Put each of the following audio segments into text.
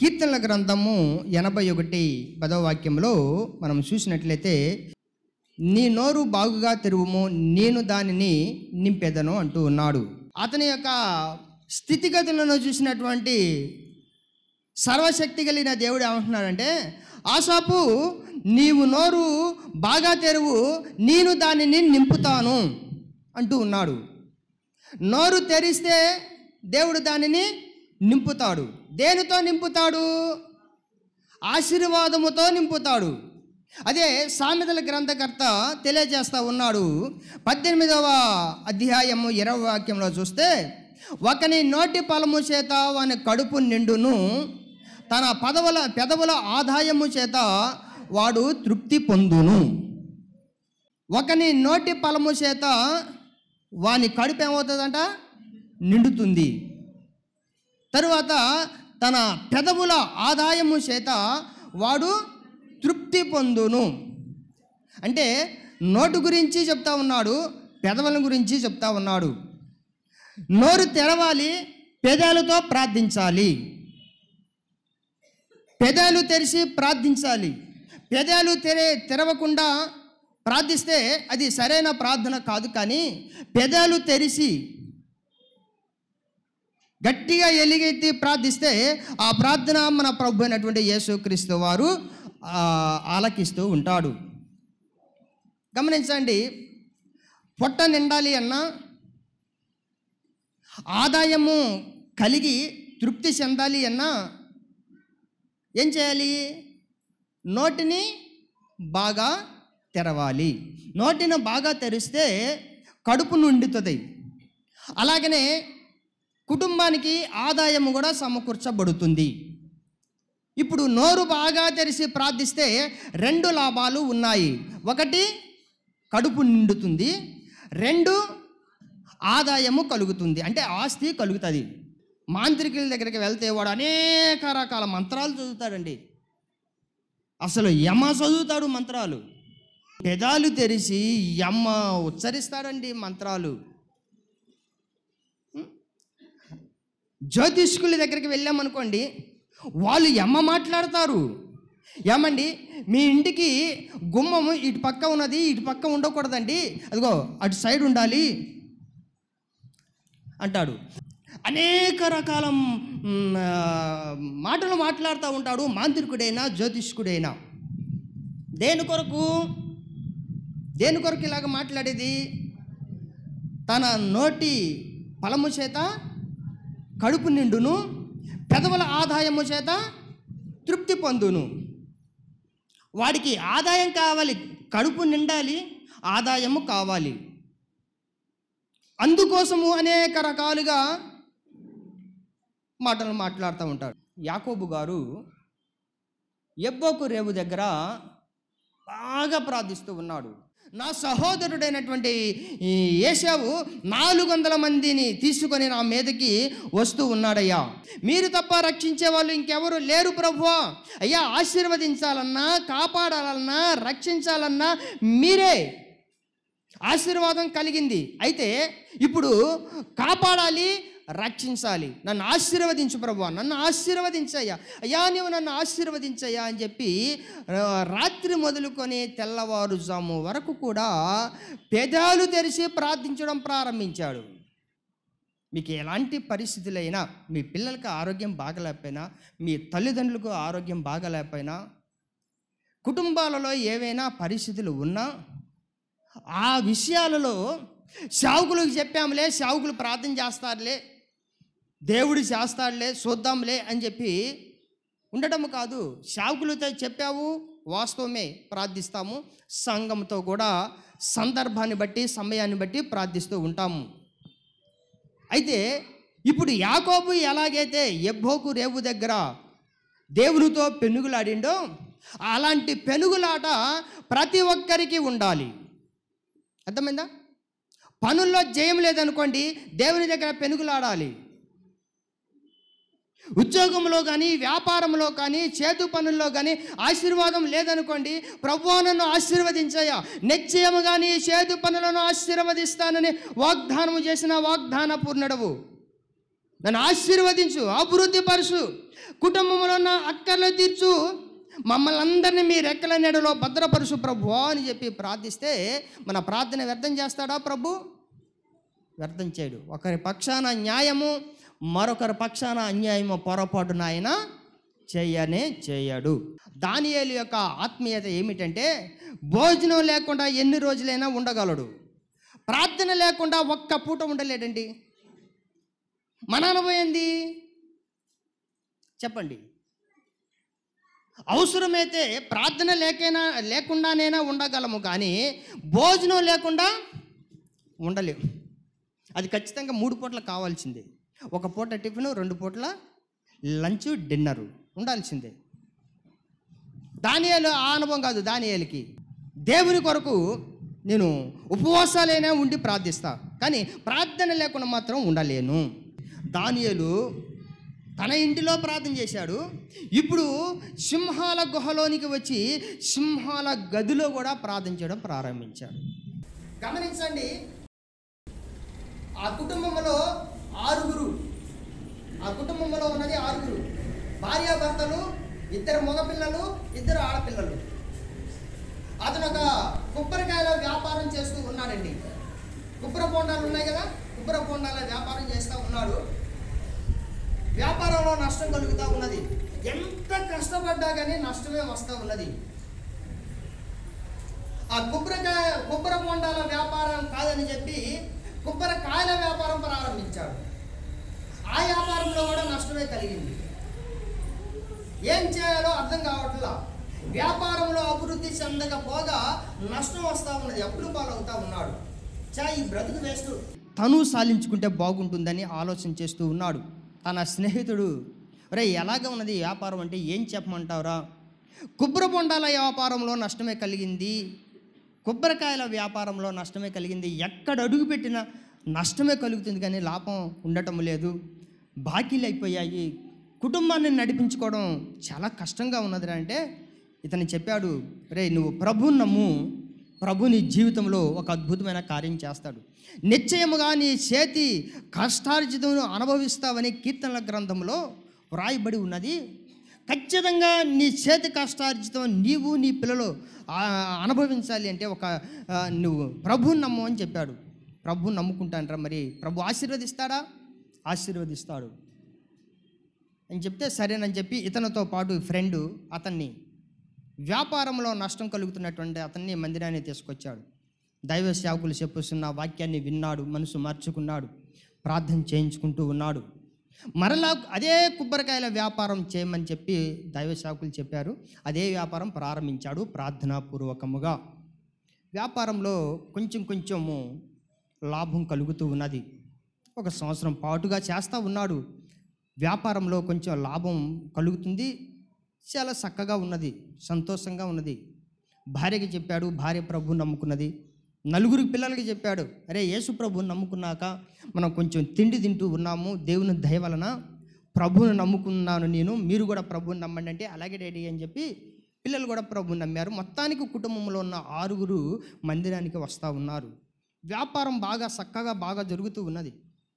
కీర్తనల గ్రంథము ఎనభై ఒకటి పదవ వాక్యంలో మనం చూసినట్లయితే నీ నోరు బాగుగా తెరువుము నేను దానిని నింపెదను అంటూ ఉన్నాడు అతని యొక్క స్థితిగతులను చూసినటువంటి సర్వశక్తి కలిగిన దేవుడు ఏమంటున్నాడంటే ఆశాపు నీవు నోరు బాగా తెరువు నేను దానిని నింపుతాను అంటూ ఉన్నాడు నోరు తెరిస్తే దేవుడు దానిని నింపుతాడు దేనితో నింపుతాడు ఆశీర్వాదముతో నింపుతాడు అదే సామెతల గ్రంథకర్త తెలియజేస్తా ఉన్నాడు పద్దెనిమిదవ అధ్యాయము ఇరవై వాక్యంలో చూస్తే ఒకని నోటి ఫలము చేత వాని కడుపు నిండును తన పదవుల పెదవుల ఆదాయము చేత వాడు తృప్తి పొందును ఒకని నోటి ఫలము చేత వాని కడుపు ఏమవుతుందంట నిండుతుంది తరువాత తన పెదవుల ఆదాయము చేత వాడు తృప్తి పొందును అంటే నోటు గురించి చెప్తా ఉన్నాడు పెదవుల గురించి చెప్తా ఉన్నాడు నోరు తెరవాలి పెదాలతో ప్రార్థించాలి పెదాలు తెరిచి ప్రార్థించాలి పెదాలు తెరే తెరవకుండా ప్రార్థిస్తే అది సరైన ప్రార్థన కాదు కానీ పెదాలు తెరిచి గట్టిగా ఎలిగెత్తి ప్రార్థిస్తే ఆ ప్రార్థన మన ప్రభు అయినటువంటి యేసుక్రీస్తు వారు ఆ, ఆలకిస్తూ ఉంటాడు గమనించండి పొట్ట నిండాలి అన్నా ఆదాయము కలిగి తృప్తి చెందాలి అన్నా ఏం చేయాలి నోటిని బాగా తెరవాలి నోటిని బాగా తెరిస్తే కడుపు నిండుతుంది అలాగనే కుటుంబానికి ఆదాయం కూడా సమకూర్చబడుతుంది ఇప్పుడు నోరు బాగా తెరిచి ప్రార్థిస్తే రెండు లాభాలు ఉన్నాయి ఒకటి కడుపు నిండుతుంది రెండు ఆదాయము కలుగుతుంది అంటే ఆస్తి కలుగుతుంది మాంత్రికుల దగ్గరికి వెళ్తే వాడు అనేక రకాల మంత్రాలు చదువుతాడండి అసలు యమ చదువుతాడు మంత్రాలు పెదాలు తెరిచి యమ్మ ఉచ్చరిస్తాడండి మంత్రాలు జ్యోతిష్కుల దగ్గరికి వెళ్ళామనుకోండి వాళ్ళు ఎమ్మ మాట్లాడతారు ఏమండి మీ ఇంటికి గుమ్మము ఇటు పక్క ఉన్నది ఇటు పక్క ఉండకూడదండి అదిగో అటు సైడ్ ఉండాలి అంటాడు అనేక రకాల మ్, ఆ, మాటలు మాట్లాడుతూ ఉంటాడు మాంత్రికుడైనా జ్యోతిష్కుడైనా దేని కొరకు దేని కొరకు ఇలాగ మాట్లాడేది తన నోటి ఫలము చేత కడుపు నిండును పెదవుల ఆదాయము చేత తృప్తి పొందును వాడికి ఆదాయం కావాలి కడుపు నిండాలి ఆదాయము కావాలి అందుకోసము అనేక రకాలుగా మాటలు మాట్లాడుతూ ఉంటాడు యాకోబు గారు ఎబ్బోకు రేవు దగ్గర బాగా ప్రార్థిస్తూ ఉన్నాడు నా సహోదరుడైనటువంటి ఈ ఏసావు నాలుగు వందల మందిని తీసుకొని నా మీదకి వస్తూ ఉన్నాడయ్యా మీరు తప్ప రక్షించే వాళ్ళు ఇంకెవరు లేరు ప్రభువా అయ్యా ఆశీర్వదించాలన్నా కాపాడాలన్నా రక్షించాలన్నా మీరే ఆశీర్వాదం కలిగింది అయితే ఇప్పుడు కాపాడాలి రక్షించాలి నన్ను ఆశీర్వదించు ప్రభు నన్ను ఆశీర్వదించయ్యా అయ్యా నీవు నన్ను ఆశీర్వదించయ్యా అని చెప్పి ఆ, రాత్రి మొదలుకొని తెల్లవారుజాము వరకు కూడా పెదాలు తెరిచి ప్రార్థించడం ప్రారంభించాడు మీకు ఎలాంటి పరిస్థితులైనా మీ పిల్లలకి ఆరోగ్యం బాగలేకపోయినా మీ తల్లిదండ్రులకు ఆరోగ్యం బాగలేకపోయినా కుటుంబాలలో ఏవైనా పరిస్థితులు ఉన్నా ఆ విషయాలలో శావుకులకు చెప్పాములే శావుకులు ప్రార్థన చేస్తారులే దేవుడు చేస్తాడులే చూద్దాంలే అని చెప్పి ఉండటం కాదు శావుకులతో చెప్పావు వాస్తవమే ప్రార్థిస్తాము సంఘంతో కూడా సందర్భాన్ని బట్టి సమయాన్ని బట్టి ప్రార్థిస్తూ ఉంటాము అయితే ఇప్పుడు యాకోబు ఎలాగైతే ఎబ్బోకు రేవు దగ్గర దేవునితో పెనుగులాడిండో అలాంటి పెనుగులాట ప్రతి ఒక్కరికి ఉండాలి అర్థమైందా పనుల్లో జయం లేదనుకోండి దేవుని దగ్గర పెనుగులాడాలి ఉద్యోగంలో కానీ వ్యాపారంలో కానీ చేతు పనుల్లో కానీ ఆశీర్వాదం లేదనుకోండి ప్రభువా నన్ను ఆశీర్వదించయ్యా నిశ్చయము కానీ చేతు పనులను ఆశీర్వదిస్తానని వాగ్దానము చేసిన వాగ్దాన పూర్ణుడవు నన్ను ఆశీర్వదించు అభివృద్ధి పరుచు కుటుంబంలో ఉన్న అక్కర్లు తీర్చు మమ్మల్ని అందరినీ మీ రెక్కల నెడలో భద్రపరుచు ప్రభు అని చెప్పి ప్రార్థిస్తే మన ప్రార్థన వ్యర్థం చేస్తాడా ప్రభు వ్యర్థం చేయడు ఒకరి పక్షాన న్యాయము మరొకరి పక్షాన అన్యాయము పొరపాటు నాయన చేయనే చేయడు దానియేలు యొక్క ఆత్మీయత ఏమిటంటే భోజనం లేకుండా ఎన్ని రోజులైనా ఉండగలడు ప్రార్థన లేకుండా ఒక్క పూట ఉండలేడండి మన అనుభవం ఏంది చెప్పండి అవసరమైతే ప్రార్థన లేకైనా లేకుండానైనా ఉండగలము కానీ భోజనం లేకుండా ఉండలేము అది ఖచ్చితంగా మూడు పూటలు కావాల్సిందే ఒక పూట టిఫిన్ రెండు పూటల లంచ్ డిన్నరు ఉండాల్సిందే దానియాలు ఆ అనుభవం కాదు దానియాలకి దేవుని కొరకు నేను ఉపవాసాలైనా ఉండి ప్రార్థిస్తా కానీ ప్రార్థన లేకుండా మాత్రం ఉండలేను దానియాలు తన ఇంటిలో ప్రార్థన చేశాడు ఇప్పుడు సింహాల గుహలోనికి వచ్చి సింహాల గదిలో కూడా ప్రార్థన చేయడం ప్రారంభించాడు గమనించండి ఆ కుటుంబంలో ఆరుగురు ఆ కుటుంబంలో ఉన్నది ఆరుగురు భార్యాభర్తలు ఇద్దరు మగపిల్లలు ఇద్దరు ఆడపిల్లలు అతను ఒక కొబ్బరికాయల వ్యాపారం చేస్తూ ఉన్నాడండి కుబ్బర బోండాలు ఉన్నాయి కదా కుబ్బర బోండాల వ్యాపారం చేస్తూ ఉన్నాడు వ్యాపారంలో నష్టం కలుగుతూ ఉన్నది ఎంత కష్టపడ్డా కానీ నష్టమే వస్తూ ఉన్నది ఆ కొబ్బరికాయ కొబ్బరి బొండాల వ్యాపారం కాదని చెప్పి కొబ్బరికాయల వ్యాపారం ప్రారంభించాడు ఆ వ్యాపారంలో కూడా నష్టమే కలిగింది ఏం చేయాలో అర్థం కావట్లా వ్యాపారంలో అభివృద్ధి చెందకపోగా నష్టం వస్తూ ఉన్నది అప్పులు పాలవుతా ఉన్నాడు చా ఈ బ్రతుకు వేస్ట్ తను సాధించుకుంటే బాగుంటుందని ఆలోచన చేస్తూ ఉన్నాడు తన స్నేహితుడు రే ఎలాగ ఉన్నది ఈ వ్యాపారం అంటే ఏం చెప్పమంటావురా కొబ్బరి బొండాల వ్యాపారంలో నష్టమే కలిగింది కొబ్బరికాయల వ్యాపారంలో నష్టమే కలిగింది ఎక్కడ అడుగు పెట్టినా నష్టమే కలుగుతుంది కానీ లాభం ఉండటం లేదు బాకీలు అయిపోయాయి కుటుంబాన్ని నడిపించుకోవడం చాలా కష్టంగా ఉన్నదిరా అంటే ఇతను చెప్పాడు రే నువ్వు ప్రభుని నమ్ము ప్రభు నీ జీవితంలో ఒక అద్భుతమైన కార్యం చేస్తాడు నిశ్చయముగా నీ చేతి కష్టార్జితమును అనుభవిస్తావని కీర్తనల గ్రంథంలో వ్రాయబడి ఉన్నది ఖచ్చితంగా నీ చేతి కష్టార్జితం నీవు నీ పిల్లలు ఆ, అనుభవించాలి అంటే ఒక ఆ, నువ్వు ప్రభుని నమ్ము అని చెప్పాడు ప్రభు నమ్ముకుంటానరా మరి ప్రభు ఆశీర్వదిస్తాడా ఆశీర్వదిస్తాడు అని చెప్తే సరేనని చెప్పి ఇతనితో పాటు ఫ్రెండ్ అతన్ని వ్యాపారంలో నష్టం కలుగుతున్నటువంటి అతన్ని మందిరాన్ని తీసుకొచ్చాడు దైవ సేవకులు చెప్పుస్తున్న వాక్యాన్ని విన్నాడు మనసు మార్చుకున్నాడు ప్రార్థన చేయించుకుంటూ ఉన్నాడు మరలా అదే కొబ్బరికాయల వ్యాపారం చేయమని చెప్పి దైవ సేవకులు చెప్పారు అదే వ్యాపారం ప్రారంభించాడు ప్రార్థనాపూర్వకముగా వ్యాపారంలో కొంచెం కొంచెము లాభం కలుగుతూ ఉన్నది ఒక సంవత్సరం పాటుగా చేస్తూ ఉన్నాడు వ్యాపారంలో కొంచెం లాభం కలుగుతుంది చాలా చక్కగా ఉన్నది సంతోషంగా ఉన్నది భార్యకి చెప్పాడు భార్య ప్రభు నమ్ముకున్నది నలుగురు పిల్లలకి చెప్పాడు అరే యేసు ప్రభుని నమ్ముకున్నాక మనం కొంచెం తిండి తింటూ ఉన్నాము దేవుని దయ వలన ప్రభువుని నమ్ముకున్నాను నేను మీరు కూడా ప్రభువుని నమ్మండి అంటే అలాగే డాడీ అని చెప్పి పిల్లలు కూడా ప్రభువుని నమ్మారు మొత్తానికి కుటుంబంలో ఉన్న ఆరుగురు మందిరానికి వస్తూ ఉన్నారు వ్యాపారం బాగా చక్కగా బాగా జరుగుతూ ఉన్నది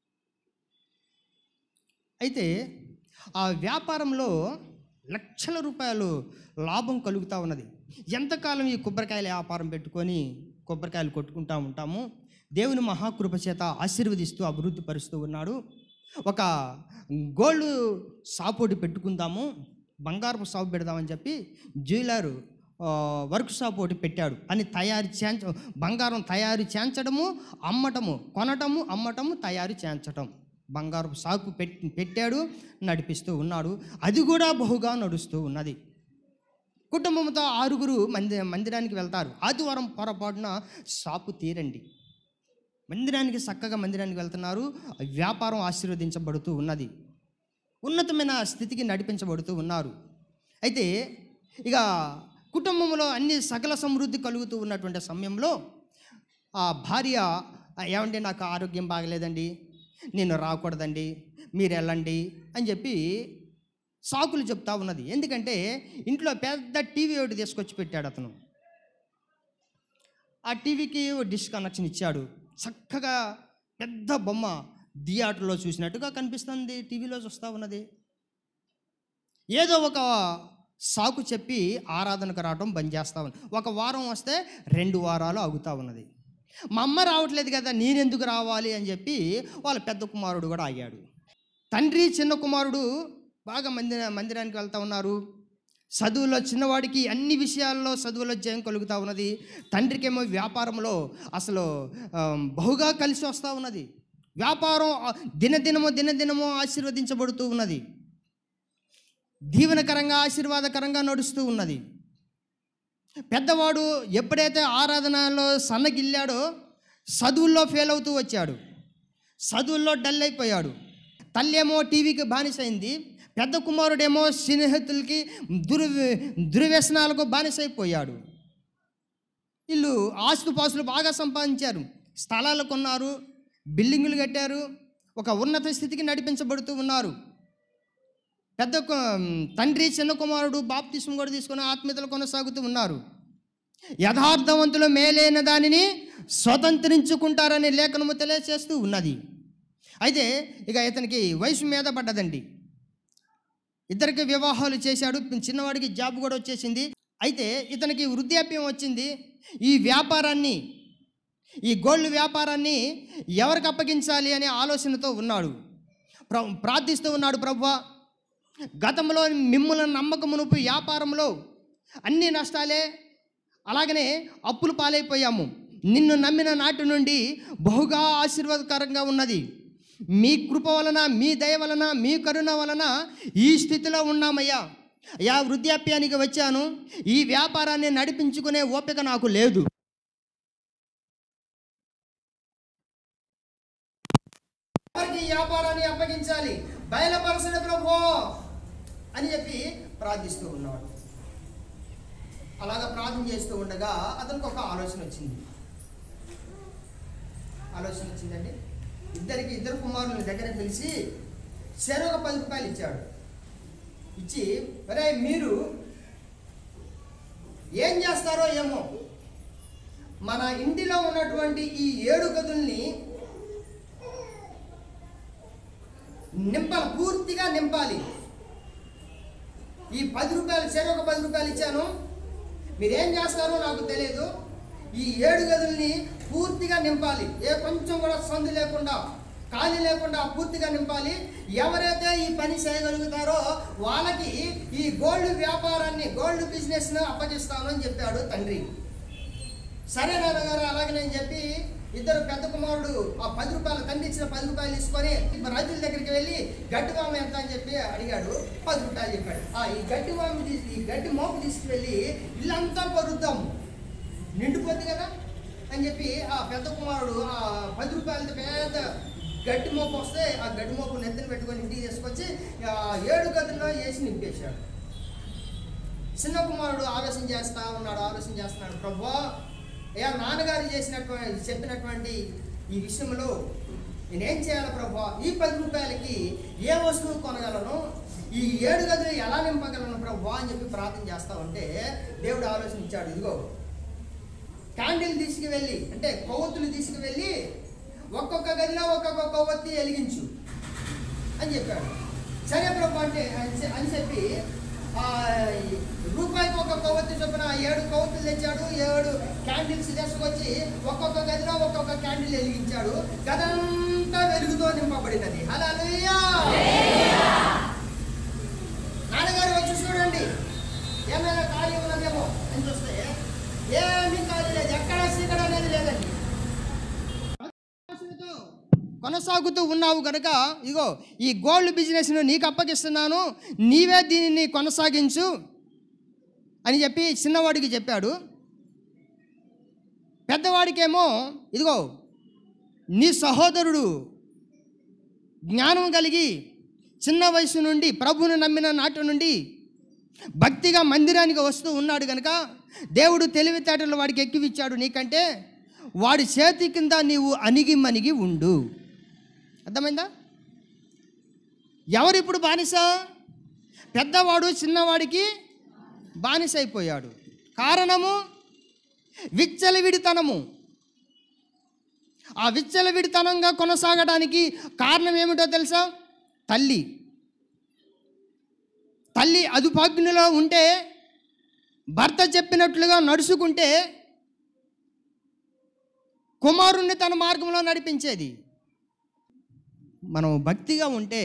అయితే ఆ వ్యాపారంలో లక్షల రూపాయలు లాభం కలుగుతూ ఉన్నది ఎంతకాలం ఈ కొబ్బరికాయల వ్యాపారం పెట్టుకొని కొబ్బరికాయలు కొట్టుకుంటూ ఉంటాము దేవుని మహాకృప చేత ఆశీర్వదిస్తూ అభివృద్ధి పరుస్తూ ఉన్నాడు ఒక గోల్డ్ షాప్ ఒకటి పెట్టుకుందాము బంగారపు షాప్ పెడదామని చెప్పి జ్యువెలర్ ఆ, వర్క్ షాప్ ఒకటి పెట్టాడు అని తయారు చేంచ బంగారం తయారు చేయించడము అమ్మటము కొనటము అమ్మటము తయారు చేయించటం బంగారం షాపు పెట్టి పెట్టాడు నడిపిస్తూ ఉన్నాడు అది కూడా బహుగా నడుస్తూ ఉన్నది కుటుంబంతో ఆరుగురు మంది మందిరానికి వెళ్తారు ఆదివారం పొరపాటున షాపు తీరండి మందిరానికి చక్కగా మందిరానికి వెళ్తున్నారు వ్యాపారం ఆశీర్వదించబడుతూ ఉన్నది ఉన్నతమైన స్థితికి నడిపించబడుతూ ఉన్నారు అయితే ఇక కుటుంబంలో అన్ని సకల సమృద్ధి కలుగుతూ ఉన్నటువంటి సమయంలో ఆ భార్య "ఆ, ఏమండి నాకు ఆరోగ్యం బాగలేదండి నేను రాకూడదండి మీరు వెళ్ళండి అని చెప్పి సాకులు చెప్తా ఉన్నది ఎందుకంటే ఇంట్లో పెద్ద టీవీ ఒకటి తీసుకొచ్చి పెట్టాడు అతను ఆ టీవీకి ఓ డిష్ కనెక్షన్ ఇచ్చాడు చక్కగా పెద్ద బొమ్మ థియేటర్లో చూసినట్టుగా కనిపిస్తుంది టీవీలో చూస్తూ ఉన్నది ఏదో ఒక సాకు చెప్పి ఆరాధనకు రావడం బంద్ చేస్తా ఉంది ఒక వారం వస్తే రెండు వారాలు ఆగుతూ ఉన్నది మా అమ్మ రావట్లేదు కదా నేనెందుకు రావాలి అని చెప్పి వాళ్ళ పెద్ద కుమారుడు కూడా ఆగాడు తండ్రి చిన్న కుమారుడు బాగా మందిర మందిరానికి వెళ్తూ ఉన్నారు చదువులో చిన్నవాడికి అన్ని విషయాల్లో చదువులో జయం కలుగుతూ ఉన్నది తండ్రికేమో వ్యాపారంలో అసలు ఆ, బహుగా కలిసి వస్తూ ఉన్నది వ్యాపారం ఆ, దినదినము దినదినము ఆశీర్వదించబడుతూ ఉన్నది దీవెనకరంగా ఆశీర్వాదకరంగా నడుస్తూ ఉన్నది పెద్దవాడు ఎప్పుడైతే ఆరాధనలో సన్నగిల్లాడో చదువుల్లో ఫెయిల్ అవుతూ వచ్చాడు చదువుల్లో డల్ అయిపోయాడు తల్లేమో టీవీకి బానిసైంది పెద్ద కుమారుడేమో స్నేహితులకి దుర్ దుర్వ్యసనాలకు బానిసైపోయాడు వీళ్ళు ఆస్తుపాస్తులు బాగా సంపాదించారు స్థలాలు కొన్నారు బిల్డింగులు కట్టారు ఒక ఉన్నత స్థితికి నడిపించబడుతూ ఉన్నారు పెద్ద కు- తండ్రి చిన్న కుమారుడు బాప్తిసం కూడా తీసుకొని ఆత్మీయతలు కొనసాగుతూ ఉన్నారు యథార్థవంతులు మేలైన దానిని స్వతంత్రించుకుంటారని లేఖనము తెలియచేస్తూ ఉన్నది అయితే ఇక ఇతనికి వయసు మీద పడ్డదండి ఇద్దరికి వివాహాలు చేశాడు చిన్నవాడికి జాబ్ కూడా వచ్చేసింది అయితే ఇతనికి వృద్ధాప్యం వచ్చింది ఈ వ్యాపారాన్ని ఈ గోల్డ్ వ్యాపారాన్ని ఎవరికి అప్పగించాలి అనే ఆలోచనతో ఉన్నాడు ప్ర ప్రార్థిస్తూ ఉన్నాడు ప్రభు గతంలో మిమ్మల్ని నమ్మకమునుపు వ్యాపారంలో అన్ని నష్టాలే అలాగనే అప్పులు పాలైపోయాము నిన్ను నమ్మిన నాటి నుండి బహుగా ఆశీర్వాదకరంగా ఉన్నది మీ కృప వలన మీ దయ వలన మీ కరుణ వలన ఈ స్థితిలో ఉన్నామయ్యా యా వృద్ధాప్యానికి వచ్చాను ఈ వ్యాపారాన్ని నడిపించుకునే ఓపిక నాకు లేదు ఎవరికి ఈ వ్యాపారాన్ని అప్పగించాలి బయలుపరచని ప్రభు అని చెప్పి ప్రార్థిస్తూ ఉన్నాడు అలాగా ప్రార్థన చేస్తూ ఉండగా అతనికి ఒక ఆలోచన వచ్చింది ఆలోచన వచ్చిందండి ఇద్దరికి ఇద్దరు కుమారుల దగ్గర పిలిచి చెరొక పది రూపాయలు ఇచ్చాడు ఇచ్చి ఒరే మీరు ఏం చేస్తారో ఏమో మన ఇంటిలో ఉన్నటువంటి ఈ ఏడు గదుల్ని నింపాలి పూర్తిగా నింపాలి ఈ పది రూపాయలు చెరు ఒక పది రూపాయలు ఇచ్చాను మీరేం చేస్తారో నాకు తెలియదు ఈ ఏడు గదుల్ని పూర్తిగా నింపాలి ఏ కొంచెం కూడా సందు లేకుండా ఖాళీ లేకుండా పూర్తిగా నింపాలి ఎవరైతే ఈ పని చేయగలుగుతారో వాళ్ళకి ఈ గోల్డ్ వ్యాపారాన్ని గోల్డ్ బిజినెస్ను అప్పగిస్తాను అని చెప్పాడు తండ్రి సరే నాన్నగారు అలాగే నేను చెప్పి ఇద్దరు పెద్ద కుమారుడు ఆ పది రూపాయలు తండ్రి ఇచ్చిన పది రూపాయలు తీసుకొని రైతుల దగ్గరికి వెళ్ళి గడ్డి వాము ఎంత అని చెప్పి అడిగాడు పది రూపాయలు చెప్పాడు ఆ ఈ గడ్డి వాము తీసి ఈ గడ్డి మోపు తీసుకువెళ్ళి ఇల్లంతా పరుద్దాం నిండిపోద్ది కదా అని చెప్పి ఆ పెద్ద కుమారుడు ఆ పది రూపాయలతో పెద్ద గడ్డి మోపు వస్తే ఆ గడ్డి మోపు నెత్తిన పెట్టుకొని ఇంటికి తీసుకొచ్చి ఆ ఏడు గదుల్లో వేసి నింపేశాడు చిన్న కుమారుడు ఆలోచన చేస్తా ఉన్నాడు ఆలోచన చేస్తున్నాడు ప్రభా అయ్యా నాన్నగారు చేసినటువంటి చెప్పినటువంటి ఈ విషయంలో నేనేం చేయాలి ప్రభా ఈ పది రూపాయలకి ఏ వస్తువు కొనగలను ఈ ఏడు గదులు ఎలా నింపగలను ప్రభా అని చెప్పి ప్రార్థన చేస్తా ఉంటే దేవుడు ఆలోచన ఇచ్చాడు ఇదిగో క్యాండిల్ తీసుకువెళ్ళి అంటే కొవ్వొత్తులు తీసుకువెళ్ళి ఒక్కొక్క గదిలో ఒక్కొక్క కొవ్వొత్తి వెలిగించు అని చెప్పాడు సరే ప్రభు అంటే అని చె- అని చెప్పి ఆ, ఈ రూపాయికి ఒక కొవ్వొత్తి చొప్పున ఏడు కొవ్వొత్తులు తెచ్చాడు ఏడు క్యాండిల్స్ తీసుకొచ్చి ఒక్కొక్క గదిలో ఒక్కొక్క క్యాండిల్ వెలిగించాడు గదంతా వెలుగుతో నింపబడినది అలా నాన్నగారు వచ్చి చూడండి ఏమైనా ఖాళీ ఉన్నదేమో అని చూస్తే ఏమీ ఖాళీ లేదు ఎక్కడ సీకడ అనేది లేదండి ఆలోచనతో కొనసాగుతూ ఉన్నావు కనుక ఇగో ఈ గోల్డ్ బిజినెస్ను నీకు అప్పగిస్తున్నాను నీవే దీనిని కొనసాగించు అని చెప్పి చిన్నవాడికి చెప్పాడు పెద్దవాడికేమో ఇదిగో నీ సహోదరుడు జ్ఞానం కలిగి చిన్న వయసు నుండి ప్రభువును నమ్మిన నాటి నుండి భక్తిగా మందిరానికి వస్తూ ఉన్నాడు కనుక దేవుడు తెలివితేటలు వాడికి ఎక్కివిచ్చాడు నీకంటే వాడి చేతి కింద నీవు అణిగి మణిగి ఉండు అర్థమైందా ఎవరిప్పుడు బానిస పెద్దవాడు చిన్నవాడికి బానిస అయిపోయాడు కారణము విచ్చలవిడితనము ఆ విచ్చలవిడితనంగా కొనసాగడానికి కారణం ఏమిటో తెలుసా తల్లి తల్లి అదుపాగ్నిలో ఉంటే భర్త చెప్పినట్లుగా నడుచుకుంటే కుమారుణ్ణి తన మార్గంలో నడిపించేది మనం భక్తిగా ఉంటే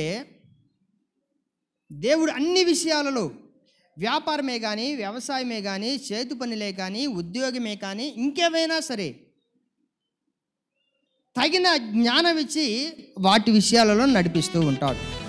దేవుడు అన్ని విషయాలలో వ్యాపారమే కానీ వ్యవసాయమే కానీ చేతు పనులే కానీ ఉద్యోగమే కానీ ఇంకేవైనా సరే తగిన జ్ఞానం ఇచ్చి వాటి విషయాలలో నడిపిస్తూ ఉంటాడు